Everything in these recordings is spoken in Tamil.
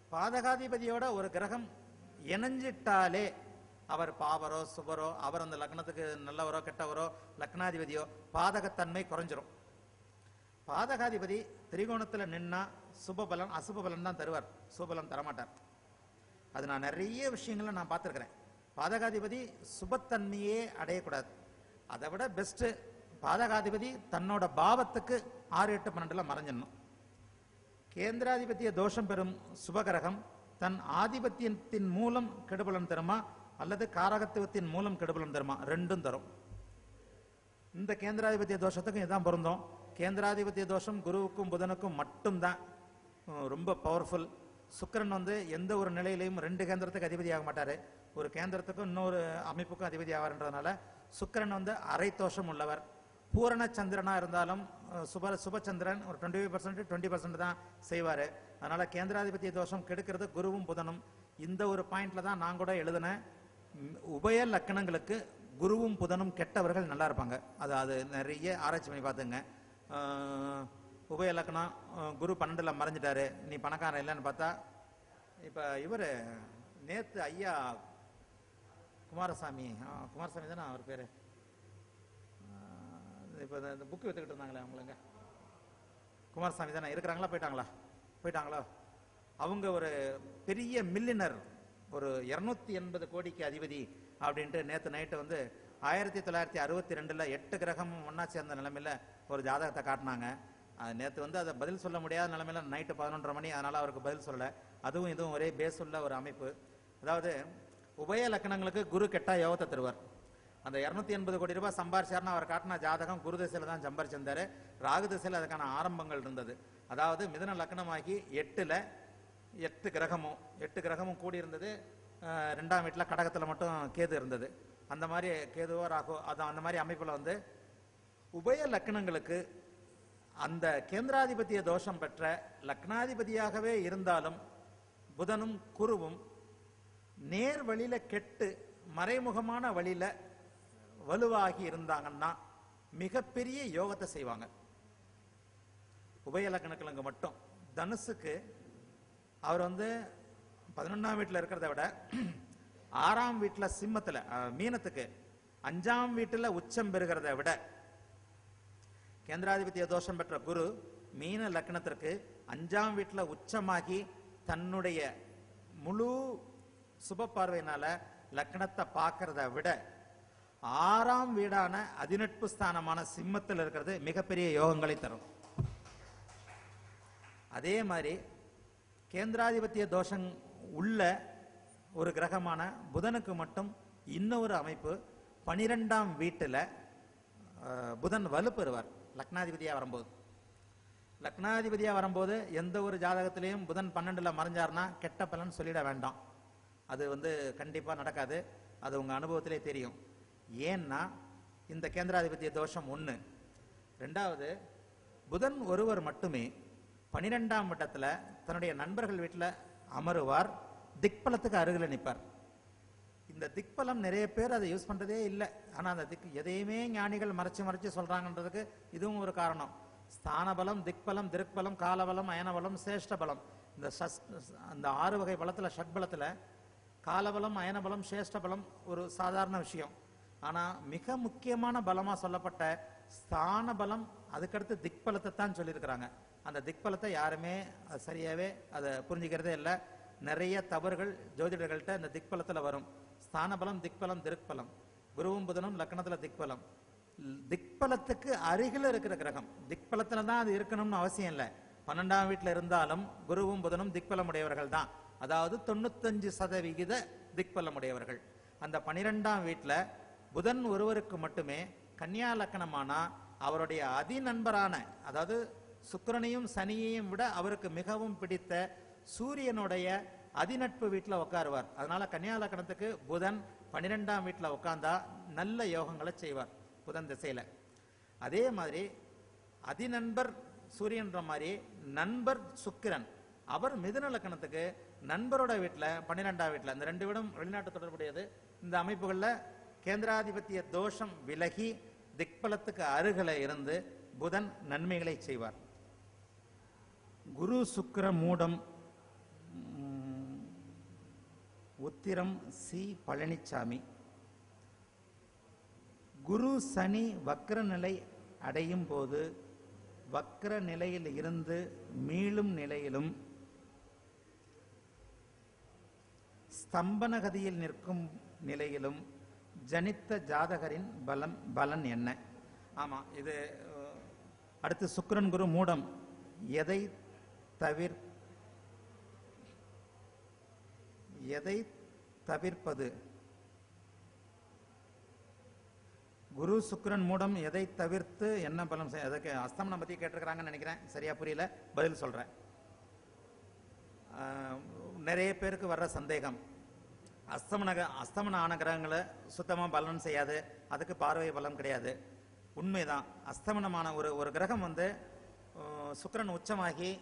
பாதகாதிபதியோட ஒரு கிரகம் இணைஞ்சிட்டாலே அவர் பாவரோ சுபரோ அவர் அந்த லக்னத்துக்கு நல்லவரோ கெட்டவரோ லக்னாதிபதியோ பாதகத்தன்மை குறைஞ்சிரும் பாதகாதிபதி திரிகோணத்துல நின்னா சுபபலன் அசுபபலன் தான் தருவார் சுபபலன் தரமாட்டார் அது நான் நிறைய விஷயங்களை நான் பார்த்துருக்கிறேன் பாதகாதிபதி சுபத்தன்மையே அடையக்கூடாது அதை விட பெஸ்ட் பாதகாதிபதி தன்னோட பாவத்துக்கு ஆறு எட்டு பன்னெண்டுல மறைஞ்சிடணும் கேந்திராதிபத்திய தோஷம் பெறும் சுபகிரகம் தன் ஆதிபத்தியத்தின் மூலம் கெடுபலன் தருமா அல்லது காரகத்துவத்தின் மூலம் கெடுபலன் தருமா ரெண்டும் தரும் இந்த கேந்திராதிபத்திய தோஷத்துக்கும் இதான் பொருந்தும் கேந்திராதிபத்திய தோஷம் குருவுக்கும் புதனுக்கும் மட்டும்தான் உம், ரொம்ப பவர்ஃபுல் சுக்கிரன் வந்து எந்த ஒரு நிலையிலையும் ரெண்டு கேந்திரத்துக்கு அதிபதி ஆக மாட்டாரு ஒரு கேந்திரத்துக்கும் இன்னொரு அமைப்புக்கும் அதிபதி ஆவார்ன்றதுனால சுக்கிரன் வந்து அரை தோஷம் உள்ளவர் பூரண சந்திரனா இருந்தாலும் அஹ், சுப சுபச்சந்திரன் ஒரு twenty five percent twenty percent தான் செய்வாரு அதனால கேந்திராதிபத்திய தோஷம் கெடுக்கிறது குருவும் புதனும் இந்த ஒரு பாயிண்ட்ல தான் நான் கூட எழுதினேன் ம், உபய லக்கணங்களுக்கு குருவும் புதனும் கெட்டவர்கள் நல்லா இருப்பாங்க அது அது நிறைய ஆராய்ச்சி பண்ணி பார்த்துங்க ஆஹ், உபய லக்கணம் ஆஹ், குரு பன்னெண்டுல மறைஞ்சிட்டாரு நீ பணக்காரன் இல்லைன்னு பார்த்தா இப்ப இவர் நேத்து ஐயா குமாரசாமி ஆ, குமாரசாமி தானே அவர் பேரு ஆஹ், இப்ப இந்த- இந்த புக்கு வித்துக்கிட்டு இருந்தாங்களே அவங்களுங்க குமாரசாமி தானே இருக்கிறாங்களா போயிட்டாங்களா போயிட்டாங்களா அவங்க ஒரு பெரிய மில்லினர் ஒரு இருநூத்தி எண்பது கோடிக்கு அதிபதி அப்படின்ட்டு நேத்து நைட்டு வந்து ஆயிரத்தி தொள்ளாயிரத்தி அறுபத்தி ரெண்டுல எட்டு கிரகமும் ஒண்ணா சேர்ந்த நிலைமையில ஒரு ஜாதகத்தை காட்டினாங்க அது நேத்து வந்து அதை பதில் சொல்ல முடியாத நிலைமையில நைட்டு பதினொன்றரை மணி அதனால அவருக்கு பதில் சொல்லல அதுவும் இதுவும் ஒரே பேஸ் உள்ள ஒரு அமைப்பு அதாவது உபய லக்கணங்களுக்கு குரு கெட்டா யோகத்தை தருவார் அந்த இருநூத்தி எண்பது கோடி ரூபாய் சம்பாரிச்சாருன்னு அவர் காட்டின ஜாதகம் குரு திசையில தான் சம்பாரிச்சிருந்தாரு ராகு திசையில அதுக்கான ஆரம்பங்கள் இருந்தது அதாவது மிதன லக்னமாகி எட்டுல எட்டு கிரகமும் எட்டு கிரகமும் கூடி இருந்தது அஹ், ரெண்டாம் வீட்டுல கடகத்துல மட்டும் கேது இருந்தது அந்த மாதிரி கேதுவோ ராகோ அது அந்த மாதிரி அமைப்புல வந்து உபய லக்னங்களுக்கு அந்த கேந்திராதிபத்திய தோஷம் பெற்ற லக்னாதிபதியாகவே இருந்தாலும் புதனும் குருவும் நேர் வழியில கெட்டு மறைமுகமான வழியில வலுவாகி இருந்தாங்கன்னா மிகப்பெரிய யோகத்தை செய்வாங்க உபய லக்னங்களுக்கு மட்டும் தனுசுக்கு அவர் வந்து பதினொன்றாம் வீட்டில் இருக்கிறத விட ஆறாம் வீட்டில் சிம்மத்தில் மீனத்துக்கு அஞ்சாம் வீட்டில் உச்சம் பெறுகிறத விட கேந்திராதிபத்திய தோஷம் பெற்ற குரு மீன லக்னத்திற்கு அஞ்சாம் வீட்டில் உச்சமாகி தன்னுடைய முழு சுப பார்வையினால லக்னத்தை பார்க்கறத விட ஆறாம் வீடான அதிநட்பு ஸ்தானமான சிம்மத்தில் இருக்கிறது மிகப்பெரிய யோகங்களை தரும் அதே மாதிரி கேந்திராதிபத்திய தோஷம் உள்ள ஒரு கிரகமான புதனுக்கு மட்டும் இன்னொரு அமைப்பு பனிரெண்டாம் வீட்டுல அஹ், புதன் வலுப்பெறுவார் லக்னாதிபதியா வரும்போது லக்னாதிபதியா வரும்போது எந்த ஒரு ஜாதகத்திலையும் புதன் பன்னெண்டுல மறைஞ்சார்னா கெட்ட பலன் சொல்லிட வேண்டாம் அது வந்து கண்டிப்பா நடக்காது அது உங்க அனுபவத்திலே தெரியும் ஏன்னா இந்த கேந்திராதிபத்திய தோஷம் ஒண்ணு ரெண்டாவது புதன் ஒருவர் மட்டுமே பனிரெண்டாம் வட்டத்துல தன்னுடைய நண்பர்கள் வீட்டுல அமருவார் திக்பலத்துக்கு அருகில் நிற்பார் இந்த திக்பலம் நிறைய பேர் அதை யூஸ் பண்றதே இல்லை ஆனா அந்த திக் எதையுமே ஞானிகள் மறைச்சு மறைச்சு சொல்றாங்கன்றதுக்கு இதுவும் ஒரு காரணம் ஸ்தான பலம் திக்பலம் திருக்பலம் காலபலம் அயனபலம் சேஷ்ட பலம் இந்த சஸ் அந்த ஆறு வகை பலத்துல ஷட்பலத்துல காலபலம் அயனபலம் சேஷ்ட பலம் ஒரு சாதாரண விஷயம் ஆனா மிக முக்கியமான பலமா சொல்லப்பட்ட ஸ்தான பலம் அதுக்கடுத்து திக்பலத்தை தான் சொல்லியிருக்கிறாங்க அந்த திக்பலத்தை யாருமே அது சரியாவே அதை புரிஞ்சுக்கிறதே இல்லை நிறைய தவறுகள் ஜோதிடர்கள்ட்ட இந்த திக்பலத்துல வரும் ஸ்தான பலம் திக்பலம் திருக்பலம் குருவும் புதனும் லக்னத்துல திக்பலம் திக்பலத்துக்கு அருகில் இருக்கிற கிரகம் திக்பலத்துல தான் அது இருக்கணும்னு அவசியம் இல்லை பன்னெண்டாம் வீட்டுல இருந்தாலும் குருவும் புதனும் திக்பலம் உடையவர்கள் தான் அதாவது தொண்ணூத்தஞ்சு சதவிகித திக்பலம் உடையவர்கள் அந்த பனிரெண்டாம் வீட்டுல புதன் ஒருவருக்கு மட்டுமே கன்னியா லக்கணமானா அவருடைய அதி நண்பரான அதாவது சுக்கிரனையும் சனியையும் விட அவருக்கு மிகவும் பிடித்த சூரியனுடைய அதிநட்பு வீட்டுல உட்காருவார் அதனால கன்னியா லக்கணத்துக்கு புதன் பன்னிரெண்டாம் வீட்டுல உட்கார்ந்தா நல்ல யோகங்களை செய்வார் புதன் திசையில அதே மாதிரி அதிநண்பர் சூரியன்ற மாதிரி நண்பர் சுக்கிரன் அவர் மிதுன லக்கணத்துக்கு நண்பரோட வீட்டுல பன்னிரெண்டாம் வீட்டுல இந்த ரெண்டு வீடும் வெளிநாட்டு தொடர்புடையது இந்த அமைப்புகள்ல கேந்திராதிபத்திய தோஷம் விலகி திக்பலத்துக்கு அருகில இருந்து புதன் நன்மைகளை செய்வார் குரு சுக்கிர மூடம் ம், உத்திரம் சி பழனிச்சாமி குரு சனி வக்ர நிலை அடையும் போது வக்ர நிலையில் இருந்து மீளும் நிலையிலும் ஸ்தம்பனகதியில் நிற்கும் நிலையிலும் ஜனித்த ஜாதகரின் பலம் பலன் என்ன ஆமா இது அஹ், அடுத்து சுக்கிரன் குரு மூடம் எதை தவிர் எதை தவிர்ப்பது குரு சுக்கிரன் மூடம் எதை தவிர்த்து என்ன பலம் செய்ய அதுக்கு அஸ்தமனம் பத்தி கேட்டிருக்கிறாங்கன்னு நினைக்கிறேன் சரியா புரியல பதில் சொல்றேன் ஆஹ், நிறைய பேருக்கு வர்ற சந்தேகம் அஸ்தமன அஸ்தமன ஆன கிரகங்களை சுத்தமாக பலன் செய்யாது அதுக்கு பார்வை பலம் கிடையாது உண்மைதான் அஸ்தமனமான ஒரு ஒரு கிரகம் வந்து ஆஹ், சுக்கிரன் உச்சமாகி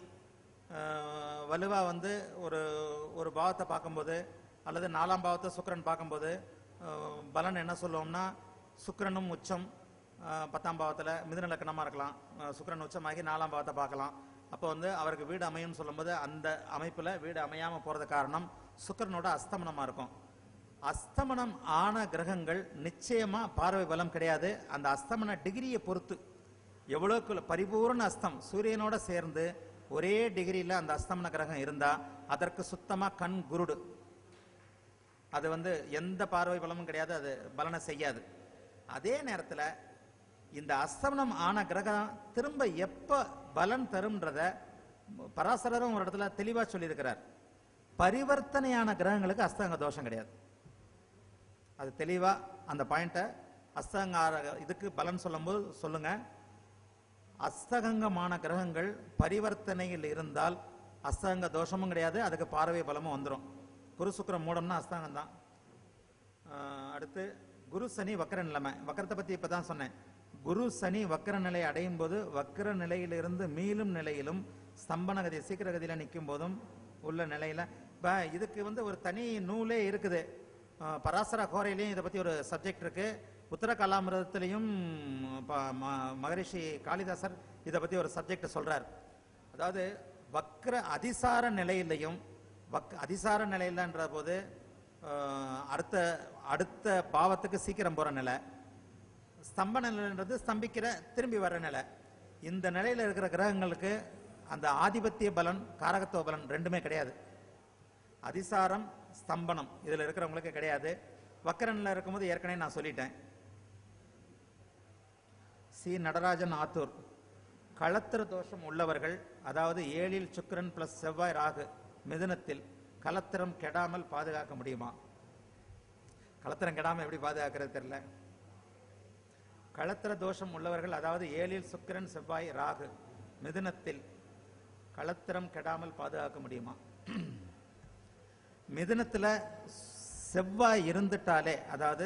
வலுவாக வந்து ஒரு ஒரு பாவத்தை பார்க்கும்போது அல்லது நாலாம் பாவத்தை சுக்கிரன் பார்க்கும்போது ஆஹ், பலன் என்ன சொல்லுவோம்னா சுக்கிரனும் உச்சம் ஆஹ், பத்தாம் பாவத்தில் மிதுன லக்கணமாக இருக்கலாம் ஆஹ், சுக்கிரன் உச்சமாகி நாலாம் பாவத்தை பார்க்கலாம் அப்போ வந்து அவருக்கு வீடு அமையும்னு சொல்லும்போது அந்த அமைப்பில் வீடு அமையாமல் போகிறது காரணம் சுக்கிரனோட அஸ்தமனமாக இருக்கும் அஸ்தமனம் ஆன கிரகங்கள் நிச்சயமா பார்வை பலம் கிடையாது அந்த அஸ்தமன டிகிரியை பொறுத்து எவ்வளோக்கு பரிபூர்ண அஸ்தம் சூரியனோட சேர்ந்து ஒரே டிகிரியில் அந்த அஸ்தமன கிரகம் இருந்தா அதற்கு சுத்தமா கண் குருடு அது வந்து எந்த பார்வை பலமும் கிடையாது அது பலனை செய்யாது அதே நேரத்தில் இந்த அஸ்தமனம் ஆன கிரகம் திரும்ப எப்ப பலன் தரும்ன்றத பராசரரும் ஒரு இடத்துல தெளிவா சொல்லியிருக்கிறார் பரிவர்த்தனையான கிரகங்களுக்கு அஸ்தங்க தோஷம் கிடையாது அது தெளிவா அந்த பாயிண்ட்டை அஸ்தங்க ஆர- இதுக்கு பலன் சொல்லும்போது சொல்லுங்க அஸ்தகங்கமான கிரகங்கள் பரிவர்த்தனையில் இருந்தால் அஸ்தங்க தோஷமும் கிடையாது அதுக்கு பார்வை பலமும் வந்துடும் குரு சுக்கிரம் மூடம்னா அஸ்தங்கம் தான் ஆஹ் அடுத்து குரு சனி வக்கர நிலைமை வக்கரத்தை பத்தி இப்பதான் சொன்னேன் குரு சனி வக்கர நிலை அடையும் போது வக்கர நிலையிலிருந்து மீளும் நிலையிலும் ஸ்தம்பனகதி சீக்கிரகதியில நிற்கும் போதும் உள்ள நிலையில இப்ப இதுக்கு வந்து ஒரு தனி நூலே இருக்குது ஆஹ் பராசர கோரையிலையும் இதை பத்தி ஒரு சப்ஜெக்ட் இருக்கு உத்தர கலாமிரதத்திலையும் ப- ம- மகரிஷி காளிதாசர் இதை பத்தி ஒரு சப்ஜெக்ட் சொல்றார் அதாவது வக்ர அதிசார நிலையிலையும் வக் அதிசார நிலையிலன்ற போது ஆஹ், அடுத்த அடுத்த பாவத்துக்கு சீக்கிரம் போற நிலை ஸ்தம்ப நிலைன்றது ஸ்தம்பிக்கிற திரும்பி வர்ற நிலை இந்த நிலையில இருக்கிற கிரகங்களுக்கு அந்த ஆதிபத்திய பலன் காரகத்துவ பலன் ரெண்டுமே கிடையாது அதிசாரம் ஸ்தம்பனம் இதுல இருக்கிறவங்களுக்கு கிடையாது வக்கரன்ல இருக்கும்போது ஏற்கனவே நான் சொல்லிட்டேன் சி நடராஜன் ஆத்தூர் களத்திர தோஷம் உள்ளவர்கள் அதாவது ஏழில் சுக்கிரன் பிளஸ் செவ்வாய் ராகு மிதுனத்தில் கலத்திரம் கெடாமல் பாதுகாக்க முடியுமா கலத்திரம் கெடாம எப்படி பாதுகாக்கிறது தெரியல களத்திர தோஷம் உள்ளவர்கள் அதாவது ஏழில் சுக்கிரன் செவ்வாய் ராகு மிதுனத்தில் களத்திரம் கெடாமல் பாதுகாக்க முடியுமா மிதுனத்துல செவ்வாய் இருந்துட்டாலே அதாவது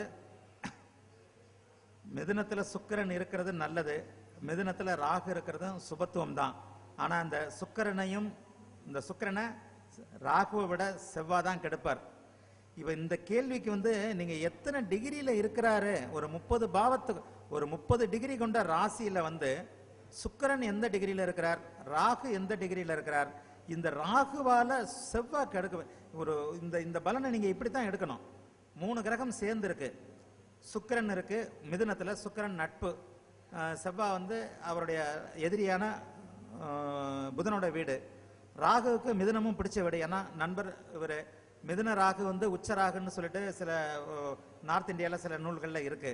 மிதுனத்துல சுக்கிரன் இருக்கிறது நல்லது மிதுனத்துல ராகு இருக்கிறதும் சுபத்துவம் தான் ஆனா அந்த சுக்கிரனையும் இந்த சுக்கிரனை ராகுவை விட செவ்வாய் தான் கெடுப்பார் இவ இந்த கேள்விக்கு வந்து நீங்க எத்தனை டிகிரியில இருக்கிறாரு ஒரு முப்பது பாவத்துக்கு ஒரு முப்பது டிகிரி கொண்ட ராசியில வந்து சுக்கிரன் எந்த டிகிரியில இருக்கிறார் ராகு எந்த டிகிரியில இருக்கிறார் இந்த ராகுவால செவ்வாய் கெடுக்க ஒரு இந்த இந்த பலனை நீங்க இப்படித்தான் எடுக்கணும் மூணு கிரகம் சேர்ந்து இருக்கு சுக்கிரன் இருக்கு மிதுனத்துல சுக்கிரன் நட்பு அஹ் செவ்வாய் வந்து அவருடைய எதிரியான அஹ், புதனோட வீடு ராகுவுக்கு மிதுனமும் பிடிச்ச வீடு ஏன்னா நண்பர் இவர் மிதுன ராகு வந்து உச்ச ராகுன்னு சொல்லிட்டு சில அஹ், நார்த் இந்தியால சில நூல்கள்ல இருக்கு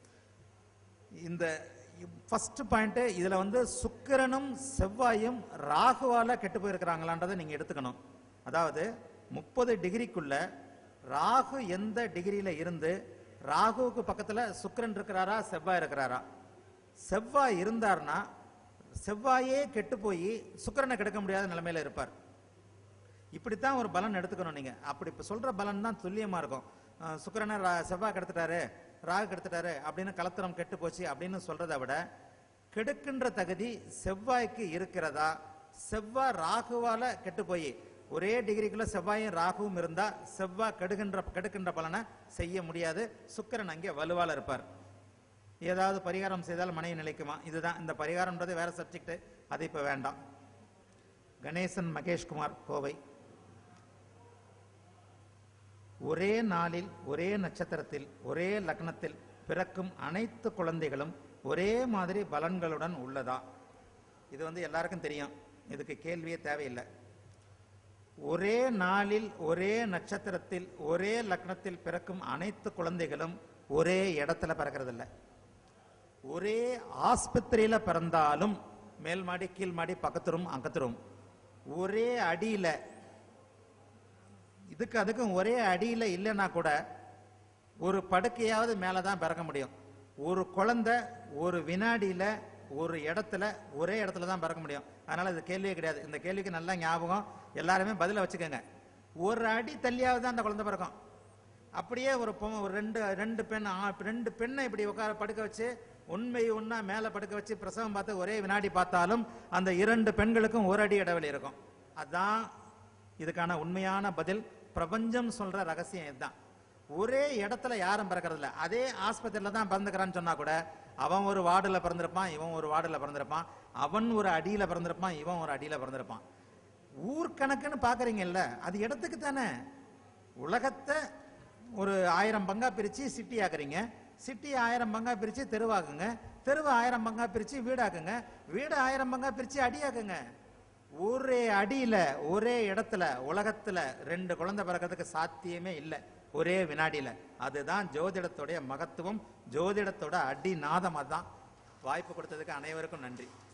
இந்த ஃபர்ஸ்ட் பாயிண்ட் இதுல வந்து சுக்கிரனும் செவ்வாயும் ராகுவால கெட்டு போயிருக்கிறாங்களான்றதை நீங்க எடுத்துக்கணும் அதாவது முப்பது டிகிரிக்குள்ள ராகு எந்த டிகிரியில இருந்து ராகுவுக்கு பக்கத்துல சுக்கிரன் இருக்கிறாரா செவ்வாய் இருக்கிறாரா செவ்வாய் இருந்தார்னா செவ்வாயே கெட்டு போய் சுக்கிரனை கெடுக்க முடியாத நிலைமையில இருப்பார் இப்படித்தான் ஒரு பலன் எடுத்துக்கணும் நீங்க அப்படி இப்ப சொல்ற பலன் தான் துல்லியமா இருக்கும் அஹ் சுக்கிரனை ரா- செவ்வாய் கெடுத்துட்டாரு ராகு கெடுத்துட்டாரு அப்படின்னு கலத்திரம் கெட்டு போச்சு அப்படின்னு சொல்றதை விட கெடுக்கின்ற தகுதி செவ்வாய்க்கு இருக்கிறதா செவ்வாய் ராகுவால கெட்டு போய் ஒரே டிகிரிக்குள்ள செவ்வாயும் ராகுவும் இருந்தா செவ்வாய் கெடுகின்ற கெடுக்கின்ற பலனை செய்ய முடியாது சுக்கிரன் அங்கே வலுவால இருப்பார் ஏதாவது பரிகாரம் செய்தால் மனைவி நிலைக்குமா இதுதான் இந்த பரிகாரம்ன்றது வேற சப்ஜெக்ட் அது இப்ப வேண்டாம் கணேசன் மகேஷ்குமார் கோவை ஒரே நாளில் ஒரே நட்சத்திரத்தில் ஒரே லக்னத்தில் பிறக்கும் அனைத்து குழந்தைகளும் ஒரே மாதிரி பலன்களுடன் உள்ளதா இது வந்து எல்லாருக்கும் தெரியும் இதுக்கு கேள்வியே தேவையில்லை ஒரே நாளில் ஒரே நட்சத்திரத்தில் ஒரே லக்னத்தில் பிறக்கும் அனைத்து குழந்தைகளும் ஒரே இடத்துல பிறக்கறதில்ல ஒரே ஆஸ்பத்திரியில பிறந்தாலும் மேல் மாடி கீழ் மாடி பக்கத்து ரூம் அக்கத்து ரூம் ஒரே அடியில இதுக்கு அதுக்கும் ஒரே அடியில இல்லைன்னா கூட ஒரு படுக்கையாவது மேல தான் பிறக்க முடியும் ஒரு குழந்தை ஒரு வினாடியில ஒரு இடத்துல ஒரே இடத்துல தான் பிறக்க முடியும் அதனால இது கேள்வியே கிடையாது இந்த கேள்விக்கு நல்லா ஞாபகம் எல்லாருமே பதில வச்சுக்கோங்க ஒரு அடி தள்ளியாவது தான் அந்த குழந்தை பிறக்கும் அப்படியே ஒரு பொ- ஒரு ரெண்டு ரெண்டு பெண் ஆ- ரெண்டு பெண்ணை இப்படி உட்கார படுக்க வச்சு உண்மை ஒண்ணா மேல படுக்க வச்சு பிரசவம் பார்த்து ஒரே வினாடி பார்த்தாலும் அந்த இரண்டு பெண்களுக்கும் ஒரு அடி இடைவெளி இருக்கும் அதான் இதுக்கான உண்மையான பதில் பிரபஞ்சம் சொல்ற ரகசியம் இதுதான் ஒரே இடத்துல யாரும் பிறக்கறது இல்ல அதே ஆஸ்பத்திரியில தான் பிறந்துக்கிறான்னு சொன்னா கூட அவன் ஒரு வார்டுல பிறந்திருப்பான் இவன் ஒரு வார்டுல பிறந்திருப்பான் அவன் ஒரு அடியில பிறந்திருப்பான் இவன் ஒரு அடியில பிறந்திருப்பான் ஊர் கணக்குன்னு பாக்குறீங்கல்ல அது இடத்துக்கு தானே உலகத்தை ஒரு ஆயிரம் பங்கா பிரிச்சு சிட்டி ஆக்குறீங்க சிட்டி ஆயிரம் பங்கா பிரிச்சு தெருவாக்குங்க தெருவு ஆயிரம் பங்கா பிரிச்சு வீடாக்குங்க வீடு ஆயிரம் பங்கா பிரிச்சு அடியாக்குங்க ஒரே அடியில ஒரே இடத்துல உலகத்துல ரெண்டு குழந்தை பிறக்கிறதுக்கு சாத்தியமே இல்லை ஒரே வினாடியில அதுதான் ஜோதிடத்துடைய மகத்துவம் ஜோதிடத்தோட அடி நாதம் அதான் வாய்ப்பு கொடுத்ததுக்கு அனைவருக்கும் நன்றி